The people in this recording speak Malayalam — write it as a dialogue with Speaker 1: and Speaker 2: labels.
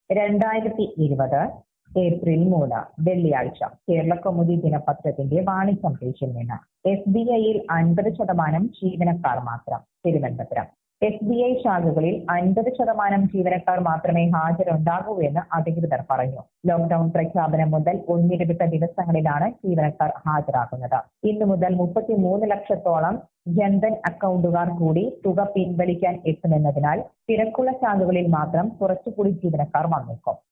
Speaker 1: രണ്ടായിരത്തി ഇരുപത് ഏപ്രിൽ മൂന്ന് വെള്ളിയാഴ്ച കേരള കൗമുദി ദിനപത്രത്തിന്റെ വാണിജ്യം പേജിൽ നിന്ന് എസ് ബി ഐയിൽ അൻപത് ശതമാനം ജീവനക്കാർ മാത്രം തിരുവനന്തപുരം എസ് ബി ഐ ശാഖകളിൽ അൻപത് ശതമാനം ജീവനക്കാർ മാത്രമേ ഹാജരുണ്ടാകൂ എന്ന് അധികൃതർ പറഞ്ഞു ലോക്ഡൌൺ പ്രഖ്യാപനം മുതൽ ഒന്നിടവിട്ട ദിവസങ്ങളിലാണ് ജീവനക്കാർ ഹാജരാകുന്നത് ഇന്നു മുതൽ മുപ്പത്തിമൂന്ന് ലക്ഷത്തോളം ജൻധൻ അക്കൗണ്ടുകാർ കൂടി തുക പിൻവലിക്കാൻ എത്തുമെന്നതിനാൽ തിരക്കുള്ള ശാഖകളിൽ മാത്രം കുറച്ചുകൂടി ജീവനക്കാർ വന്നേക്കും